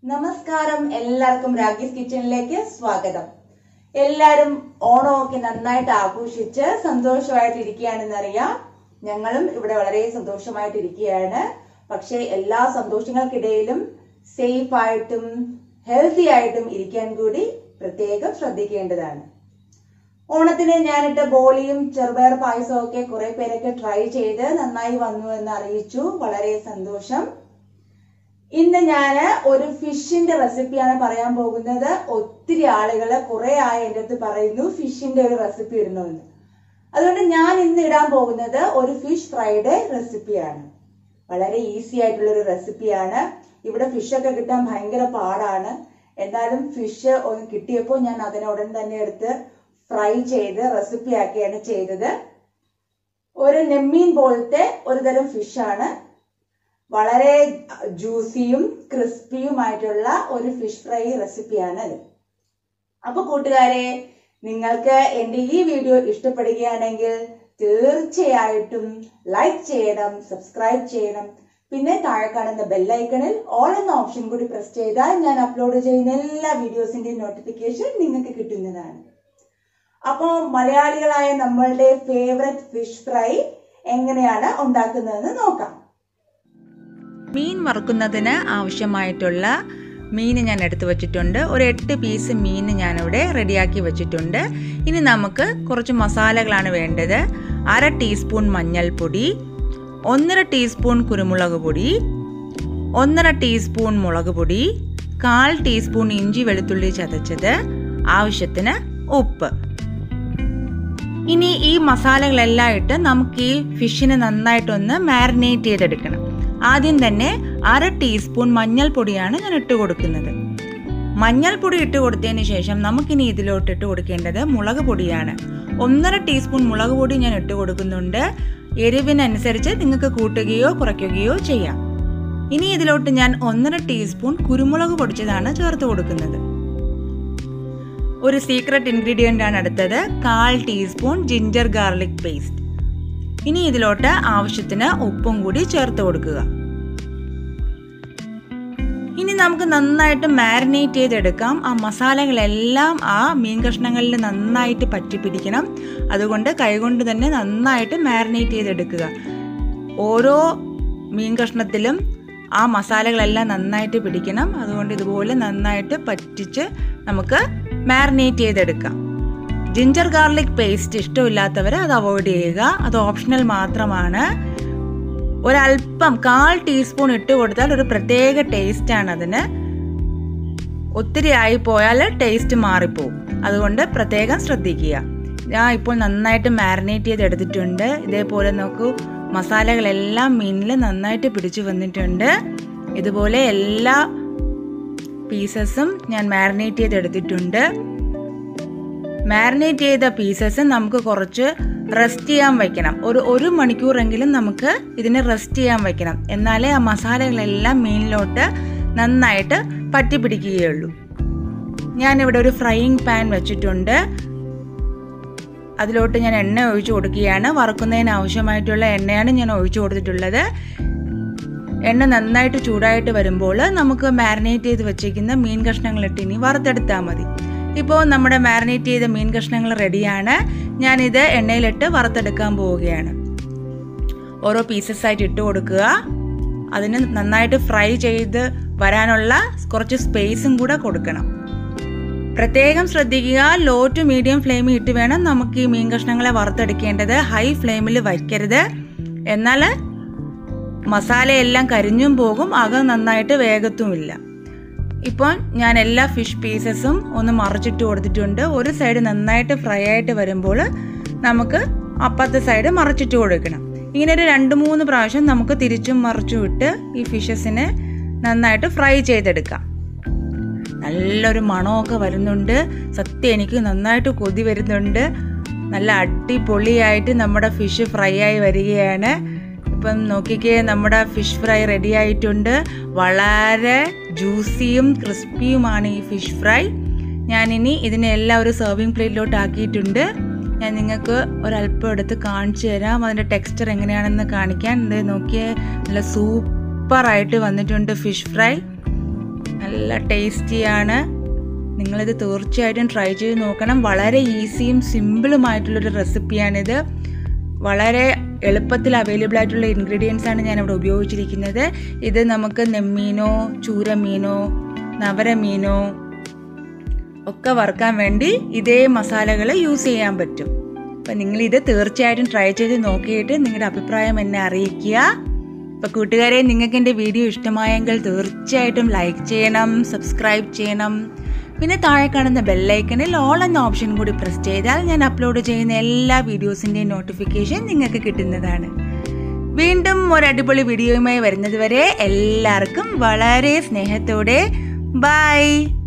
നമസ്കാരം എല്ലാവർക്കും രാഗീസ് കിച്ചണിലേക്ക് സ്വാഗതം എല്ലാരും ഓണമൊക്കെ നന്നായിട്ട് ആഘോഷിച്ച് സന്തോഷമായിട്ട് ഇരിക്കുകയാണെന്നറിയാം ഞങ്ങളും ഇവിടെ വളരെ സന്തോഷമായിട്ട് ഇരിക്കുകയാണ് പക്ഷെ എല്ലാ സന്തോഷങ്ങൾക്കിടയിലും സേഫ് ആയിട്ടും ഹെൽത്തി ആയിട്ടും ഇരിക്കാൻ കൂടി പ്രത്യേകം ശ്രദ്ധിക്കേണ്ടതാണ് ഓണത്തിന് ഞാനിട്ട ബോളിയും ചെറുപയർ പായസവും ഒക്കെ കുറെ പേരൊക്കെ ട്രൈ ചെയ്ത് നന്നായി വന്നു എന്ന് അറിയിച്ചു വളരെ സന്തോഷം ഇന്ന് ഞാൻ ഒരു ഫിഷിന്റെ റെസിപ്പിയാണ് പറയാൻ പോകുന്നത് ഒത്തിരി ആളുകൾ കുറെ ആയി എൻ്റെ അടുത്ത് പറയുന്നു ഫിഷിന്റെ ഒരു റെസിപ്പി ഇടണമെന്ന് അതുകൊണ്ട് ഞാൻ ഇന്ന് ഇടാൻ പോകുന്നത് ഒരു ഫിഷ് ഫ്രൈഡ് റെസിപ്പിയാണ് വളരെ ഈസി ആയിട്ടുള്ള ഒരു റെസിപ്പിയാണ് ഇവിടെ ഫിഷൊക്കെ കിട്ടാൻ ഭയങ്കര പാടാണ് എന്നാലും ഫിഷ് ഒന്ന് കിട്ടിയപ്പോൾ ഞാൻ അതിനെ ഉടൻ തന്നെ എടുത്ത് ഫ്രൈ ചെയ്ത് റെസിപ്പി ആക്കിയാണ് ചെയ്തത് ഒരു നെമ്മീൻ പോലത്തെ ഒരു തരം ഫിഷാണ് വളരെ ജ്യൂസിയും ക്രിസ്പിയുമായിട്ടുള്ള ഒരു ഫിഷ് ഫ്രൈ റെസിപ്പിയാണ് ഇത് അപ്പൊ കൂട്ടുകാരെ നിങ്ങൾക്ക് എൻ്റെ ഈ വീഡിയോ ഇഷ്ടപ്പെടുകയാണെങ്കിൽ തീർച്ചയായിട്ടും ലൈക്ക് ചെയ്യണം സബ്സ്ക്രൈബ് ചെയ്യണം പിന്നെ താഴെ കാണുന്ന ബെല്ലൈക്കണിൽ ഓൾ എന്ന ഓപ്ഷൻ കൂടി പ്രസ് ചെയ്താൽ ഞാൻ അപ്ലോഡ് ചെയ്യുന്ന എല്ലാ വീഡിയോസിന്റെയും നോട്ടിഫിക്കേഷൻ നിങ്ങൾക്ക് കിട്ടുന്നതാണ് അപ്പോൾ മലയാളികളായ നമ്മളുടെ ഫേവററ്റ് ഫിഷ് ഫ്രൈ എങ്ങനെയാണ് ഉണ്ടാക്കുന്നതെന്ന് നോക്കാം മീൻ വറുക്കുന്നതിന് ആവശ്യമായിട്ടുള്ള മീൻ ഞാൻ എടുത്തു വച്ചിട്ടുണ്ട് ഒരു എട്ട് പീസ് മീൻ ഞാനിവിടെ റെഡിയാക്കി വെച്ചിട്ടുണ്ട് ഇനി നമുക്ക് കുറച്ച് മസാലകളാണ് വേണ്ടത് അര ടീസ്പൂൺ മഞ്ഞൾപ്പൊടി ഒന്നര ടീസ്പൂൺ കുരുമുളക് പൊടി ഒന്നര ടീസ്പൂൺ മുളക് പൊടി കാൽ ടീസ്പൂൺ ഇഞ്ചി വെളുത്തുള്ളി ചതച്ചത് ആവശ്യത്തിന് ഉപ്പ് ഇനി ഈ മസാലകളെല്ലാം ഇട്ട് നമുക്ക് ഈ ഫിഷിനെ നന്നായിട്ടൊന്ന് മാരിനേറ്റ് ചെയ്തെടുക്കണം ആദ്യം തന്നെ അര ടീസ്പൂൺ മഞ്ഞൾപ്പൊടിയാണ് ഞാൻ ഇട്ട് കൊടുക്കുന്നത് മഞ്ഞൾപ്പൊടി ഇട്ട് കൊടുത്തതിന് ശേഷം നമുക്കിനി ഇതിലോട്ട് ഇട്ട് കൊടുക്കേണ്ടത് മുളക് പൊടിയാണ് ഒന്നര ടീസ്പൂൺ മുളക് പൊടി ഞാൻ ഇട്ട് കൊടുക്കുന്നുണ്ട് എരിവിനനുസരിച്ച് നിങ്ങൾക്ക് കൂട്ടുകയോ കുറയ്ക്കുകയോ ചെയ്യാം ഇനി ഇതിലോട്ട് ഞാൻ ഒന്നര ടീസ്പൂൺ കുരുമുളക് പൊടിച്ചതാണ് ചേർത്ത് കൊടുക്കുന്നത് ഒരു സീക്രട്ട് ഇൻഗ്രീഡിയൻ്റ് ആണ് അടുത്തത് കാൽ ടീസ്പൂൺ ജിഞ്ചർ ഗാർലിക് പേസ്റ്റ് ഇനി ഇതിലോട്ട് ആവശ്യത്തിന് ഉപ്പും കൂടി ചേർത്ത് കൊടുക്കുക ഇനി നമുക്ക് നന്നായിട്ട് മാരിനേറ്റ് ചെയ്തെടുക്കാം ആ മസാലകളെല്ലാം ആ മീൻ കഷ്ണങ്ങളിൽ നന്നായിട്ട് പറ്റി പിടിക്കണം അതുകൊണ്ട് കൈകൊണ്ട് തന്നെ നന്നായിട്ട് മാരിനേറ്റ് ചെയ്തെടുക്കുക ഓരോ മീൻ കഷ്ണത്തിലും ആ മസാലകളെല്ലാം നന്നായിട്ട് പിടിക്കണം അതുകൊണ്ട് ഇതുപോലെ നന്നായിട്ട് പറ്റിച്ച് നമുക്ക് മാരിനേറ്റ് ചെയ്തെടുക്കാം ജിഞ്ചർ ഗാർലിക് പേസ്റ്റ് ഇഷ്ടമില്ലാത്തവർ അത് അവോയ്ഡ് ചെയ്യുക അത് ഓപ്ഷണൽ മാത്രമാണ് ഒരല്പം കാൽ ടീസ്പൂൺ ഇട്ട് കൊടുത്താൽ ഒരു പ്രത്യേക ടേസ്റ്റ് ആണ് അതിന് ഒത്തിരി ആയി പോയാൽ ടേസ്റ്റ് മാറിപ്പോവും അതുകൊണ്ട് പ്രത്യേകം ശ്രദ്ധിക്കുക ഞാൻ ഇപ്പോൾ നന്നായിട്ട് മാരിനേറ്റ് ചെയ്ത് എടുത്തിട്ടുണ്ട് ഇതേപോലെ നോക്കൂ മസാലകളെല്ലാം മീനിൽ നന്നായിട്ട് പിടിച്ചു വന്നിട്ടുണ്ട് ഇതുപോലെ എല്ലാ പീസസും ഞാൻ മാരിനേറ്റ് ചെയ്ത് എടുത്തിട്ടുണ്ട് മാരിനേറ്റ് ചെയ്ത പീസസ് നമുക്ക് കുറച്ച് റെസ്റ്റ് ചെയ്യാൻ വെക്കണം ഒരു ഒരു മണിക്കൂറെങ്കിലും നമുക്ക് ഇതിനെ റെസ്റ്റ് ചെയ്യാൻ വെക്കണം എന്നാലേ ആ മസാലകളെല്ലാം മീനിലോട്ട് നന്നായിട്ട് പറ്റി പിടിക്കുകയുള്ളൂ ഞാനിവിടെ ഒരു ഫ്രൈയിങ് പാൻ വെച്ചിട്ടുണ്ട് അതിലോട്ട് ഞാൻ എണ്ണ ഒഴിച്ചു കൊടുക്കുകയാണ് വറുക്കുന്നതിന് ആവശ്യമായിട്ടുള്ള എണ്ണയാണ് ഞാൻ ഒഴിച്ചു കൊടുത്തിട്ടുള്ളത് എണ്ണ നന്നായിട്ട് ചൂടായിട്ട് വരുമ്പോൾ നമുക്ക് മാരിനേറ്റ് ചെയ്ത് വെച്ചിരിക്കുന്ന മീൻ കഷ്ണങ്ങളിട്ട് ഇനി വറുത്തെടുത്താൽ മതി ഇപ്പോൾ നമ്മുടെ മാരിനേറ്റ് ചെയ്ത മീൻ കഷ്ണങ്ങൾ റെഡിയാണ് ഞാനിത് എണ്ണയിലിട്ട് വറുത്തെടുക്കാൻ പോവുകയാണ് ഓരോ പീസസ് ആയിട്ട് ഇട്ട് കൊടുക്കുക അതിന് നന്നായിട്ട് ഫ്രൈ ചെയ്ത് വരാനുള്ള കുറച്ച് സ്പേസും കൂടെ കൊടുക്കണം പ്രത്യേകം ശ്രദ്ധിക്കുക ലോ ടു മീഡിയം ഫ്ലെയിമിൽ ഇട്ട് വേണം നമുക്ക് ഈ മീൻ കഷ്ണങ്ങളെ വറുത്തെടുക്കേണ്ടത് ഹൈ ഫ്ലെയിമിൽ വയ്ക്കരുത് എന്നാൽ മസാലയെല്ലാം കരിഞ്ഞും പോകും അകം നന്നായിട്ട് വേഗത്തുമില്ല ഇപ്പോൾ ഞാൻ എല്ലാ ഫിഷ് പീസസും ഒന്ന് മറിച്ചിട്ട് കൊടുത്തിട്ടുണ്ട് ഒരു സൈഡ് നന്നായിട്ട് ഫ്രൈ ആയിട്ട് വരുമ്പോൾ നമുക്ക് അപ്പുറത്തെ സൈഡ് മറിച്ചിട്ട് കൊടുക്കണം ഇങ്ങനെ ഒരു രണ്ട് മൂന്ന് പ്രാവശ്യം നമുക്ക് തിരിച്ചും മറിച്ചും ഇട്ട് ഈ ഫിഷസിനെ നന്നായിട്ട് ഫ്രൈ ചെയ്തെടുക്കാം നല്ലൊരു മണമൊക്കെ വരുന്നുണ്ട് സത്യം എനിക്ക് നന്നായിട്ട് കൊതി വരുന്നുണ്ട് നല്ല അടിപൊളിയായിട്ട് നമ്മുടെ ഫിഷ് ഫ്രൈ ആയി വരികയാണ് ഇപ്പം നോക്കിക്കേ നമ്മുടെ ഫിഷ് ഫ്രൈ റെഡി ആയിട്ടുണ്ട് വളരെ ജ്യൂസിയും ക്രിസ്പിയുമാണ് ഈ ഫിഷ് ഫ്രൈ ഞാനിനി ഇതിനെല്ലാം ഒരു സെർവിങ് പ്ലേറ്റിലോട്ട് ആക്കിയിട്ടുണ്ട് ഞാൻ നിങ്ങൾക്ക് ഒരല്പം എടുത്ത് കാണിച്ചു തരാം അതിൻ്റെ ടെക്സ്ചർ എങ്ങനെയാണെന്ന് കാണിക്കാൻ ഇത് നോക്കിയേ നല്ല സൂപ്പറായിട്ട് വന്നിട്ടുണ്ട് ഫിഷ് ഫ്രൈ നല്ല ടേസ്റ്റിയാണ് നിങ്ങളിത് തീർച്ചയായിട്ടും ട്രൈ ചെയ്ത് നോക്കണം വളരെ ഈസിയും സിമ്പിളുമായിട്ടുള്ളൊരു റെസിപ്പിയാണിത് വളരെ എളുപ്പത്തിൽ അവൈലബിൾ ആയിട്ടുള്ള ഇൻഗ്രീഡിയൻസ് ആണ് ഞാൻ ഇവിടെ ഉപയോഗിച്ചിരിക്കുന്നത് ഇത് നമുക്ക് നെമ്മീനോ ചൂരമീനോ നവരമീനോ ഒക്കെ വറുക്കാൻ വേണ്ടി ഇതേ മസാലകൾ യൂസ് ചെയ്യാൻ പറ്റും അപ്പം നിങ്ങളിത് തീർച്ചയായിട്ടും ട്രൈ ചെയ്ത് നോക്കിയിട്ട് നിങ്ങളുടെ അഭിപ്രായം എന്നെ അറിയിക്കുക അപ്പോൾ കൂട്ടുകാരെ നിങ്ങൾക്ക് എൻ്റെ വീഡിയോ ഇഷ്ടമായെങ്കിൽ തീർച്ചയായിട്ടും ലൈക്ക് ചെയ്യണം സബ്സ്ക്രൈബ് ചെയ്യണം പിന്നെ താഴെ കാണുന്ന ബെല്ലൈക്കണിൽ ഓൾ എന്ന ഓപ്ഷൻ കൂടി പ്രസ് ചെയ്താൽ ഞാൻ അപ്ലോഡ് ചെയ്യുന്ന എല്ലാ വീഡിയോസിൻ്റെയും നോട്ടിഫിക്കേഷൻ നിങ്ങൾക്ക് കിട്ടുന്നതാണ് വീണ്ടും ഒരു അടിപൊളി വീഡിയോയുമായി വരുന്നത് വരെ എല്ലാവർക്കും വളരെ സ്നേഹത്തോടെ ബൈ